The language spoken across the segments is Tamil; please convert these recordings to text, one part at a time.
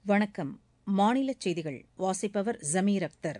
வணக்கம் மாநிலச் செய்திகள் வாசிப்பவர் ஜமீர் அக்தர்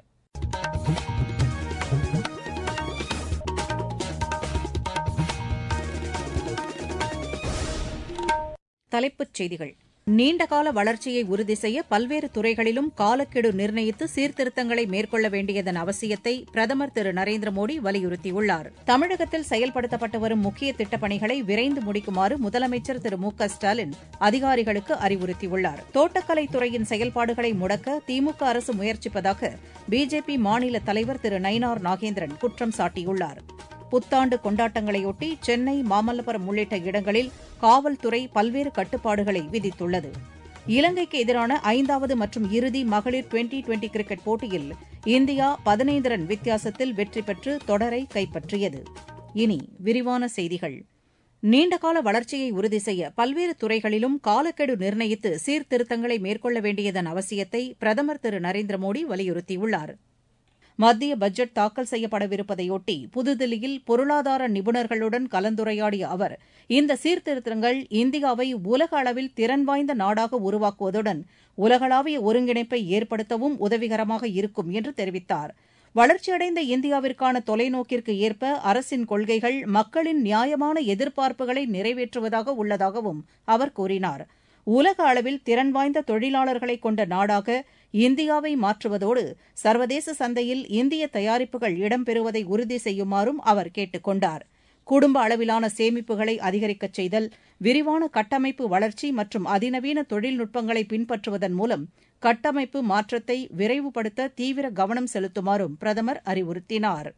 தலைப்புச் செய்திகள் நீண்டகால வளர்ச்சியை உறுதி செய்ய பல்வேறு துறைகளிலும் காலக்கெடு நிர்ணயித்து சீர்திருத்தங்களை மேற்கொள்ள வேண்டியதன் அவசியத்தை பிரதமர் திரு நரேந்திர மோடி வலியுறுத்தியுள்ளார் தமிழகத்தில் செயல்படுத்தப்பட்டு வரும் முக்கிய திட்டப்பணிகளை விரைந்து முடிக்குமாறு முதலமைச்சர் திரு மு க ஸ்டாலின் அதிகாரிகளுக்கு அறிவுறுத்தியுள்ளார் தோட்டக்கலைத் துறையின் செயல்பாடுகளை முடக்க திமுக அரசு முயற்சிப்பதாக பிஜேபி மாநில தலைவர் திரு நயினார் நாகேந்திரன் குற்றம் சாட்டியுள்ளார் புத்தாண்டு கொண்டாட்டங்களையொட்டி சென்னை மாமல்லபுரம் உள்ளிட்ட இடங்களில் காவல்துறை பல்வேறு கட்டுப்பாடுகளை விதித்துள்ளது இலங்கைக்கு எதிரான ஐந்தாவது மற்றும் இறுதி மகளிர் டுவெண்டி டுவெண்டி கிரிக்கெட் போட்டியில் இந்தியா பதினைந்து ரன் வித்தியாசத்தில் வெற்றி பெற்று தொடரை கைப்பற்றியது இனி விரிவான செய்திகள் நீண்டகால வளர்ச்சியை உறுதி செய்ய பல்வேறு துறைகளிலும் காலக்கெடு நிர்ணயித்து சீர்திருத்தங்களை மேற்கொள்ள வேண்டியதன் அவசியத்தை பிரதமர் திரு நரேந்திர மோடி வலியுறுத்தியுள்ளார் மத்திய பட்ஜெட் தாக்கல் செய்யப்படவிருப்பதையொட்டி புதுதில்லியில் பொருளாதார நிபுணர்களுடன் கலந்துரையாடிய அவர் இந்த சீர்திருத்தங்கள் இந்தியாவை உலக அளவில் திறன் வாய்ந்த நாடாக உருவாக்குவதுடன் உலகளாவிய ஒருங்கிணைப்பை ஏற்படுத்தவும் உதவிகரமாக இருக்கும் என்று தெரிவித்தார் வளர்ச்சியடைந்த இந்தியாவிற்கான தொலைநோக்கிற்கு ஏற்ப அரசின் கொள்கைகள் மக்களின் நியாயமான எதிர்பார்ப்புகளை நிறைவேற்றுவதாக உள்ளதாகவும் அவர் கூறினார் உலக அளவில் திறன் வாய்ந்த தொழிலாளர்களை கொண்ட நாடாக இந்தியாவை மாற்றுவதோடு சர்வதேச சந்தையில் இந்திய தயாரிப்புகள் இடம்பெறுவதை உறுதி செய்யுமாறும் அவர் கேட்டுக் கொண்டார் குடும்ப அளவிலான சேமிப்புகளை அதிகரிக்கச் செய்தல் விரிவான கட்டமைப்பு வளர்ச்சி மற்றும் அதிநவீன தொழில்நுட்பங்களை பின்பற்றுவதன் மூலம் கட்டமைப்பு மாற்றத்தை விரைவுபடுத்த தீவிர கவனம் செலுத்துமாறும் பிரதமர் அறிவுறுத்தினார்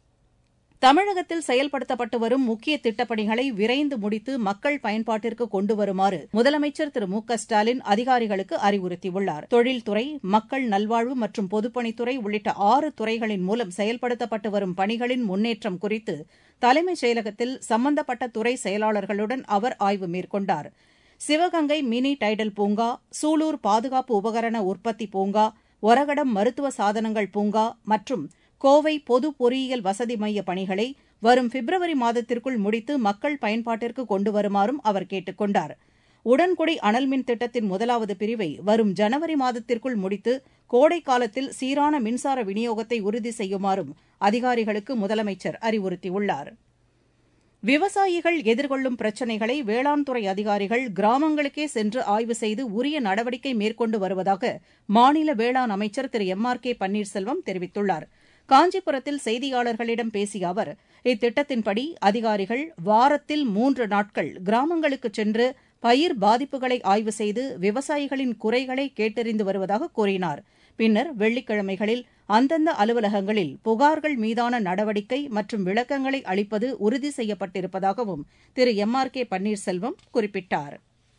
தமிழகத்தில் செயல்படுத்தப்பட்டு வரும் முக்கிய திட்டப்பணிகளை விரைந்து முடித்து மக்கள் பயன்பாட்டிற்கு கொண்டு வருமாறு முதலமைச்சர் திரு மு க ஸ்டாலின் அதிகாரிகளுக்கு அறிவுறுத்தியுள்ளார் தொழில்துறை மக்கள் நல்வாழ்வு மற்றும் பொதுப்பணித்துறை உள்ளிட்ட ஆறு துறைகளின் மூலம் செயல்படுத்தப்பட்டு வரும் பணிகளின் முன்னேற்றம் குறித்து தலைமைச் செயலகத்தில் சம்பந்தப்பட்ட துறை செயலாளர்களுடன் அவர் ஆய்வு மேற்கொண்டார் சிவகங்கை மினி டைடல் பூங்கா சூலூர் பாதுகாப்பு உபகரண உற்பத்தி பூங்கா ஒரகடம் மருத்துவ சாதனங்கள் பூங்கா மற்றும் கோவை பொது பொறியியல் வசதி மைய பணிகளை வரும் பிப்ரவரி மாதத்திற்குள் முடித்து மக்கள் பயன்பாட்டிற்கு கொண்டு வருமாறும் அவர் கேட்டுக் கொண்டார் உடன்குடி அனல்மின் திட்டத்தின் முதலாவது பிரிவை வரும் ஜனவரி மாதத்திற்குள் முடித்து கோடை காலத்தில் சீரான மின்சார விநியோகத்தை உறுதி செய்யுமாறும் அதிகாரிகளுக்கு முதலமைச்சர் அறிவுறுத்தியுள்ளார் விவசாயிகள் எதிர்கொள்ளும் பிரச்சினைகளை வேளாண் துறை அதிகாரிகள் கிராமங்களுக்கே சென்று ஆய்வு செய்து உரிய நடவடிக்கை மேற்கொண்டு வருவதாக மாநில வேளாண் அமைச்சர் திரு எம் ஆர் கே பன்னீர்செல்வம் தெரிவித்துள்ளார் காஞ்சிபுரத்தில் செய்தியாளர்களிடம் பேசிய அவர் இத்திட்டத்தின்படி அதிகாரிகள் வாரத்தில் மூன்று நாட்கள் கிராமங்களுக்குச் சென்று பயிர் பாதிப்புகளை ஆய்வு செய்து விவசாயிகளின் குறைகளை கேட்டறிந்து வருவதாக கூறினார் பின்னர் வெள்ளிக்கிழமைகளில் அந்தந்த அலுவலகங்களில் புகார்கள் மீதான நடவடிக்கை மற்றும் விளக்கங்களை அளிப்பது உறுதி செய்யப்பட்டிருப்பதாகவும் திரு எம் ஆர் கே பன்னீர்செல்வம் குறிப்பிட்டார்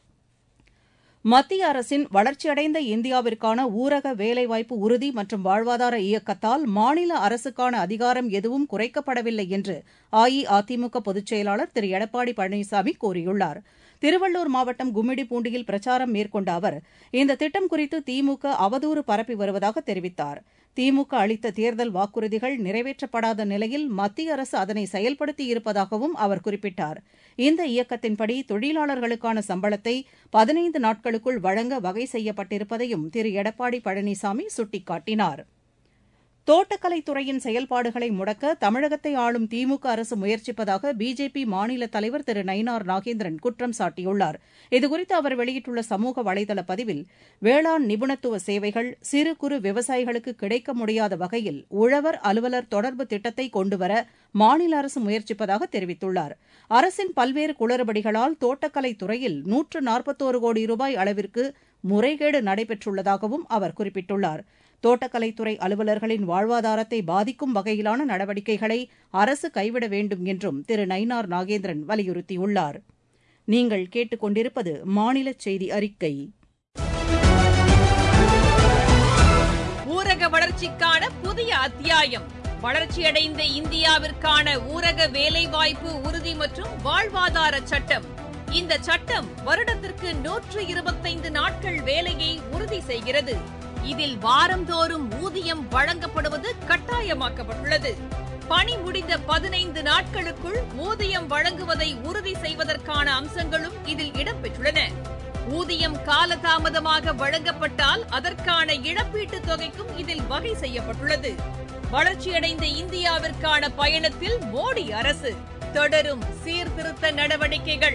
மத்திய அரசின் வளர்ச்சியடைந்த இந்தியாவிற்கான ஊரக வேலைவாய்ப்பு உறுதி மற்றும் வாழ்வாதார இயக்கத்தால் மாநில அரசுக்கான அதிகாரம் எதுவும் குறைக்கப்படவில்லை என்று அஇஅதிமுக பொதுச் செயலாளர் திரு எடப்பாடி பழனிசாமி கூறியுள்ளார் திருவள்ளூர் மாவட்டம் கும்மிடிப்பூண்டியில் பிரச்சாரம் மேற்கொண்ட அவர் இந்த திட்டம் குறித்து திமுக அவதூறு பரப்பி வருவதாக தெரிவித்தார் திமுக அளித்த தேர்தல் வாக்குறுதிகள் நிறைவேற்றப்படாத நிலையில் மத்திய அரசு அதனை செயல்படுத்தி இருப்பதாகவும் அவர் குறிப்பிட்டார் இந்த இயக்கத்தின்படி தொழிலாளர்களுக்கான சம்பளத்தை பதினைந்து நாட்களுக்குள் வழங்க வகை செய்யப்பட்டிருப்பதையும் திரு எடப்பாடி பழனிசாமி சுட்டிக்காட்டினார் தோட்டக்கலைத்துறையின் செயல்பாடுகளை முடக்க தமிழகத்தை ஆளும் திமுக அரசு முயற்சிப்பதாக பிஜேபி மாநில தலைவர் திரு நயினார் நாகேந்திரன் குற்றம் சாட்டியுள்ளார் இதுகுறித்து அவர் வெளியிட்டுள்ள சமூக வலைதள பதிவில் வேளாண் நிபுணத்துவ சேவைகள் சிறு குறு விவசாயிகளுக்கு கிடைக்க முடியாத வகையில் உழவர் அலுவலர் தொடர்பு திட்டத்தை கொண்டுவர மாநில அரசு முயற்சிப்பதாக தெரிவித்துள்ளார் அரசின் பல்வேறு குளறுபடிகளால் தோட்டக்கலை துறையில் நூற்று நாற்பத்தோரு கோடி ரூபாய் அளவிற்கு முறைகேடு நடைபெற்றுள்ளதாகவும் அவர் குறிப்பிட்டுள்ளார் தோட்டக்கலைத்துறை அலுவலர்களின் வாழ்வாதாரத்தை பாதிக்கும் வகையிலான நடவடிக்கைகளை அரசு கைவிட வேண்டும் என்றும் திரு நயினார் நாகேந்திரன் வலியுறுத்தியுள்ளார் நீங்கள் கேட்டுக்கொண்டிருப்பது மாநில செய்தி அறிக்கை ஊரக வளர்ச்சிக்கான புதிய அத்தியாயம் வளர்ச்சியடைந்த இந்தியாவிற்கான ஊரக வேலைவாய்ப்பு உறுதி மற்றும் வாழ்வாதார சட்டம் இந்த சட்டம் வருடத்திற்கு நூற்று இருபத்தைந்து நாட்கள் வேலையை உறுதி செய்கிறது இதில் வாரந்தோறும் ஊதியம் வழங்கப்படுவது கட்டாயமாக்கப்பட்டுள்ளது பணி முடிந்த பதினைந்து நாட்களுக்குள் ஊதியம் வழங்குவதை உறுதி செய்வதற்கான அம்சங்களும் இதில் இடம்பெற்றுள்ளன ஊதியம் காலதாமதமாக வழங்கப்பட்டால் அதற்கான இழப்பீட்டுத் தொகைக்கும் இதில் வகை செய்யப்பட்டுள்ளது வளர்ச்சியடைந்த இந்தியாவிற்கான பயணத்தில் மோடி அரசு தொடரும் சீர்திருத்த நடவடிக்கைகள்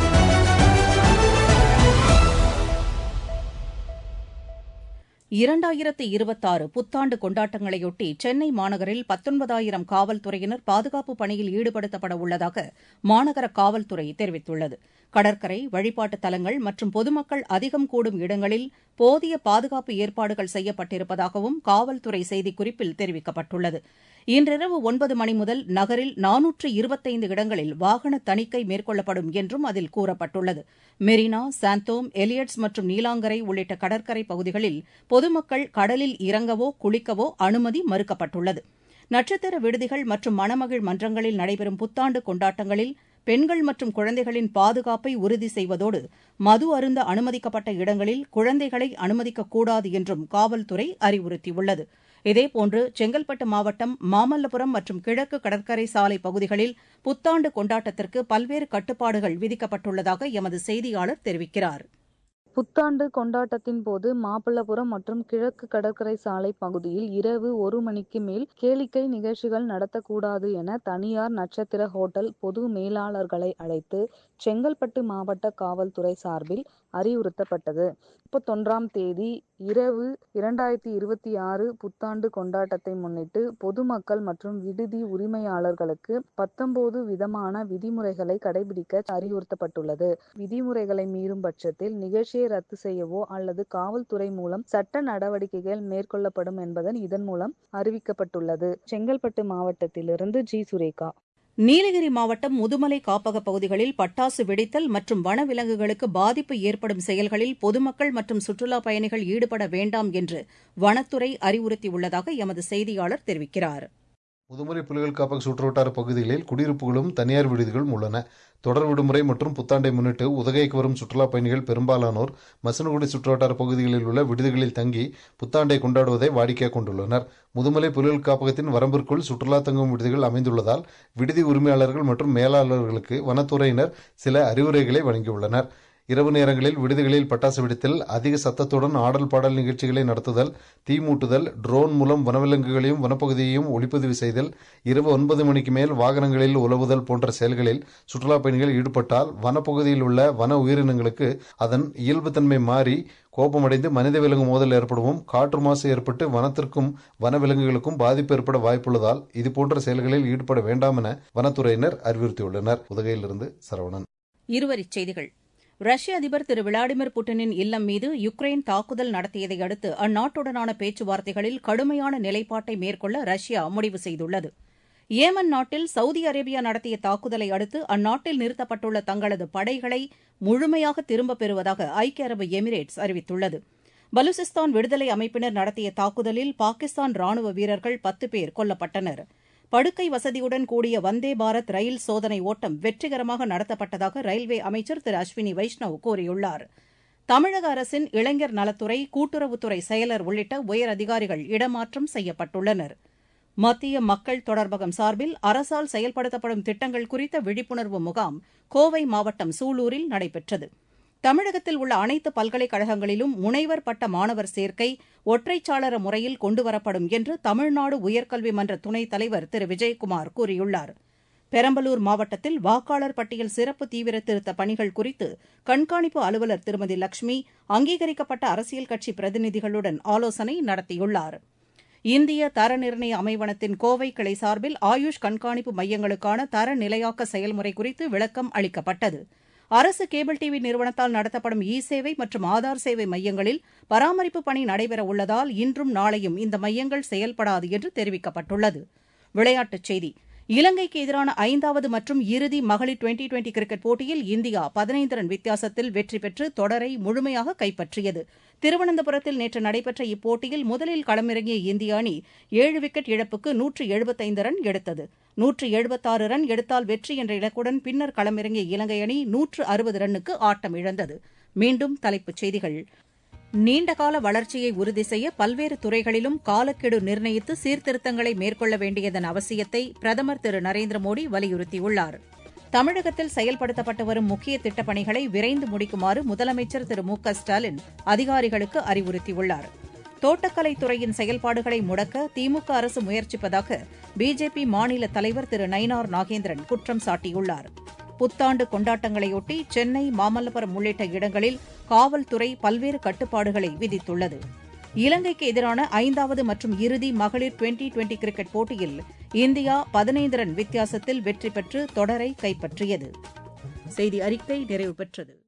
இரண்டாயிரத்து இருபத்தாறு புத்தாண்டு கொண்டாட்டங்களையொட்டி சென்னை மாநகரில் பத்தொன்பதாயிரம் காவல்துறையினர் பாதுகாப்பு பணியில் ஈடுபடுத்தப்பட உள்ளதாக மாநகர காவல்துறை தெரிவித்துள்ளது கடற்கரை வழிபாட்டுத் தலங்கள் மற்றும் பொதுமக்கள் அதிகம் கூடும் இடங்களில் போதிய பாதுகாப்பு ஏற்பாடுகள் செய்யப்பட்டிருப்பதாகவும் காவல்துறை செய்திக்குறிப்பில் தெரிவிக்கப்பட்டுள்ளது இன்றிரவு ஒன்பது மணி முதல் நகரில் நானூற்று இருபத்தைந்து இடங்களில் வாகன தணிக்கை மேற்கொள்ளப்படும் என்றும் அதில் கூறப்பட்டுள்ளது மெரினா சாந்தோம் எலியட்ஸ் மற்றும் நீலாங்கரை உள்ளிட்ட கடற்கரை பகுதிகளில் பொதுமக்கள் கடலில் இறங்கவோ குளிக்கவோ அனுமதி மறுக்கப்பட்டுள்ளது நட்சத்திர விடுதிகள் மற்றும் மணமகிழ் மன்றங்களில் நடைபெறும் புத்தாண்டு கொண்டாட்டங்களில் பெண்கள் மற்றும் குழந்தைகளின் பாதுகாப்பை உறுதி செய்வதோடு மது அருந்த அனுமதிக்கப்பட்ட இடங்களில் குழந்தைகளை அனுமதிக்கக்கூடாது என்றும் காவல்துறை அறிவுறுத்தியுள்ளது இதேபோன்று செங்கல்பட்டு மாவட்டம் மாமல்லபுரம் மற்றும் கிழக்கு கடற்கரை சாலை பகுதிகளில் புத்தாண்டு கொண்டாட்டத்திற்கு பல்வேறு கட்டுப்பாடுகள் விதிக்கப்பட்டுள்ளதாக எமது செய்தியாளர் தெரிவிக்கிறார் புத்தாண்டு கொண்டாட்டத்தின் போது மாமல்லபுரம் மற்றும் கிழக்கு கடற்கரை சாலை பகுதியில் இரவு ஒரு மணிக்கு மேல் கேளிக்கை நிகழ்ச்சிகள் நடத்தக்கூடாது என தனியார் நட்சத்திர ஹோட்டல் பொது மேலாளர்களை அழைத்து செங்கல்பட்டு மாவட்ட காவல்துறை சார்பில் அறிவுறுத்தப்பட்டது முப்பத்தொன்றாம் தேதி இரவு இரண்டாயிரத்தி இருபத்தி ஆறு புத்தாண்டு கொண்டாட்டத்தை முன்னிட்டு பொதுமக்கள் மற்றும் விடுதி உரிமையாளர்களுக்கு பத்தொன்பது விதமான விதிமுறைகளை கடைபிடிக்க அறிவுறுத்தப்பட்டுள்ளது விதிமுறைகளை மீறும் பட்சத்தில் நிகழ்ச்சியை ரத்து செய்யவோ அல்லது காவல்துறை மூலம் சட்ட நடவடிக்கைகள் மேற்கொள்ளப்படும் என்பதன் இதன் மூலம் அறிவிக்கப்பட்டுள்ளது செங்கல்பட்டு மாவட்டத்திலிருந்து ஜி சுரேகா நீலகிரி மாவட்டம் முதுமலை காப்பக பகுதிகளில் பட்டாசு வெடித்தல் மற்றும் வனவிலங்குகளுக்கு பாதிப்பு ஏற்படும் செயல்களில் பொதுமக்கள் மற்றும் சுற்றுலாப் பயணிகள் ஈடுபட வேண்டாம் என்று வனத்துறை அறிவுறுத்தியுள்ளதாக எமது செய்தியாளர் தெரிவிக்கிறார் முதுமலை புலிகள் காப்பக சுற்றுவட்டார பகுதிகளில் குடியிருப்புகளும் தனியார் விடுதிகளும் உள்ளன தொடர் விடுமுறை மற்றும் புத்தாண்டை முன்னிட்டு உதகைக்கு வரும் சுற்றுலாப் பயணிகள் பெரும்பாலானோர் மசனகுடி சுற்றுவட்டார பகுதிகளில் உள்ள விடுதிகளில் தங்கி புத்தாண்டை கொண்டாடுவதை வாடிக்கையாக கொண்டுள்ளனர் முதுமலை புலிகள் காப்பகத்தின் வரம்பிற்குள் சுற்றுலா தங்கும் விடுதிகள் அமைந்துள்ளதால் விடுதி உரிமையாளர்கள் மற்றும் மேலாளர்களுக்கு வனத்துறையினர் சில அறிவுரைகளை வழங்கியுள்ளனர் இரவு நேரங்களில் விடுதிகளில் பட்டாசு வெடித்தல் அதிக சத்தத்துடன் ஆடல் பாடல் நிகழ்ச்சிகளை நடத்துதல் தீமூட்டுதல் ட்ரோன் மூலம் வனவிலங்குகளையும் வனப்பகுதியையும் ஒளிப்பதிவு செய்தல் இரவு ஒன்பது மணிக்கு மேல் வாகனங்களில் உலவுதல் போன்ற செயல்களில் சுற்றுலாப் பயணிகள் ஈடுபட்டால் வனப்பகுதியில் உள்ள வன உயிரினங்களுக்கு அதன் இயல்புத்தன்மை மாறி கோபமடைந்து மனித விலங்கு மோதல் ஏற்படவும் காற்று மாசு ஏற்பட்டு வனத்திற்கும் வனவிலங்குகளுக்கும் பாதிப்பு ஏற்பட வாய்ப்புள்ளதால் இதுபோன்ற செயல்களில் ஈடுபட வேண்டாம் என வனத்துறையினர் அறிவுறுத்தியுள்ளனர் உதகையிலிருந்து சரவணன் இருவரிச் செய்திகள் ரஷ்ய அதிபர் திரு விளாடிமிர் புட்டினின் இல்லம் மீது யுக்ரைன் தாக்குதல் நடத்தியதை அடுத்து அந்நாட்டுடனான பேச்சுவார்த்தைகளில் கடுமையான நிலைப்பாட்டை மேற்கொள்ள ரஷ்யா முடிவு செய்துள்ளது ஏமன் நாட்டில் சவுதி அரேபியா நடத்திய தாக்குதலை அடுத்து அந்நாட்டில் நிறுத்தப்பட்டுள்ள தங்களது படைகளை முழுமையாக திரும்பப் பெறுவதாக ஐக்கிய அரபு எமிரேட்ஸ் அறிவித்துள்ளது பலுசிஸ்தான் விடுதலை அமைப்பினர் நடத்திய தாக்குதலில் பாகிஸ்தான் ராணுவ வீரர்கள் பத்து பேர் கொல்லப்பட்டனர் படுக்கை வசதியுடன் கூடிய வந்தே பாரத் ரயில் சோதனை ஓட்டம் வெற்றிகரமாக நடத்தப்பட்டதாக ரயில்வே அமைச்சர் திரு அஸ்வினி வைஷ்ணவ் கூறியுள்ளார் தமிழக அரசின் இளைஞர் நலத்துறை கூட்டுறவுத்துறை செயலர் உள்ளிட்ட உயர் அதிகாரிகள் இடமாற்றம் செய்யப்பட்டுள்ளனர் மத்திய மக்கள் தொடர்பகம் சார்பில் அரசால் செயல்படுத்தப்படும் திட்டங்கள் குறித்த விழிப்புணர்வு முகாம் கோவை மாவட்டம் சூலூரில் நடைபெற்றது தமிழகத்தில் உள்ள அனைத்து பல்கலைக்கழகங்களிலும் முனைவர் பட்ட மாணவர் சேர்க்கை ஒற்றைச்சாளர முறையில் கொண்டுவரப்படும் என்று தமிழ்நாடு உயர்கல்வி மன்ற துணைத் தலைவர் திரு விஜயகுமார் கூறியுள்ளார் பெரம்பலூர் மாவட்டத்தில் வாக்காளர் பட்டியல் சிறப்பு தீவிர திருத்த பணிகள் குறித்து கண்காணிப்பு அலுவலர் திருமதி லட்சுமி அங்கீகரிக்கப்பட்ட அரசியல் கட்சி பிரதிநிதிகளுடன் ஆலோசனை நடத்தியுள்ளார் இந்திய தர நிர்ணய அமைவனத்தின் கோவை கிளை சார்பில் ஆயுஷ் கண்காணிப்பு மையங்களுக்கான தர நிலையாக்க செயல்முறை குறித்து விளக்கம் அளிக்கப்பட்டது அரசு கேபிள் டிவி நிறுவனத்தால் நடத்தப்படும் இ சேவை மற்றும் ஆதார் சேவை மையங்களில் பராமரிப்பு பணி நடைபெற உள்ளதால் இன்றும் நாளையும் இந்த மையங்கள் செயல்படாது என்று தெரிவிக்கப்பட்டுள்ளது விளையாட்டுச் செய்தி இலங்கைக்கு எதிரான ஐந்தாவது மற்றும் இறுதி மகளிர் டுவெண்டி டுவெண்டி கிரிக்கெட் போட்டியில் இந்தியா பதினைந்து ரன் வித்தியாசத்தில் வெற்றி பெற்று தொடரை முழுமையாக கைப்பற்றியது திருவனந்தபுரத்தில் நேற்று நடைபெற்ற இப்போட்டியில் முதலில் களமிறங்கிய இந்திய அணி ஏழு விக்கெட் இழப்புக்கு நூற்று எழுபத்தைந்து ரன் எடுத்தது நூற்று எழுபத்தாறு ரன் எடுத்தால் வெற்றி என்ற இலக்குடன் பின்னர் களமிறங்கிய இலங்கை அணி நூற்று அறுபது ரன்னுக்கு ஆட்டம் இழந்தது மீண்டும் தலைப்புச் செய்திகள் நீண்டகால வளர்ச்சியை உறுதி செய்ய பல்வேறு துறைகளிலும் காலக்கெடு நிர்ணயித்து சீர்திருத்தங்களை மேற்கொள்ள வேண்டியதன் அவசியத்தை பிரதமர் திரு நரேந்திர மோடி வலியுறுத்தியுள்ளார் தமிழகத்தில் செயல்படுத்தப்பட்டு வரும் முக்கிய திட்டப்பணிகளை விரைந்து முடிக்குமாறு முதலமைச்சர் திரு மு க ஸ்டாலின் அதிகாரிகளுக்கு அறிவுறுத்தியுள்ளார் தோட்டக்கலைத் துறையின் செயல்பாடுகளை முடக்க திமுக அரசு முயற்சிப்பதாக பிஜேபி மாநில தலைவர் திரு நயினார் நாகேந்திரன் குற்றம் சாட்டியுள்ளார் புத்தாண்டு கொண்டாட்டங்களையொட்டி சென்னை மாமல்லபுரம் உள்ளிட்ட இடங்களில் காவல்துறை பல்வேறு கட்டுப்பாடுகளை விதித்துள்ளது இலங்கைக்கு எதிரான ஐந்தாவது மற்றும் இறுதி மகளிர் டுவெண்டி டுவெண்டி கிரிக்கெட் போட்டியில் இந்தியா பதினைந்து ரன் வித்தியாசத்தில் வெற்றி பெற்று தொடரை கைப்பற்றியது செய்தி அறிக்கை நிறைவு பெற்றது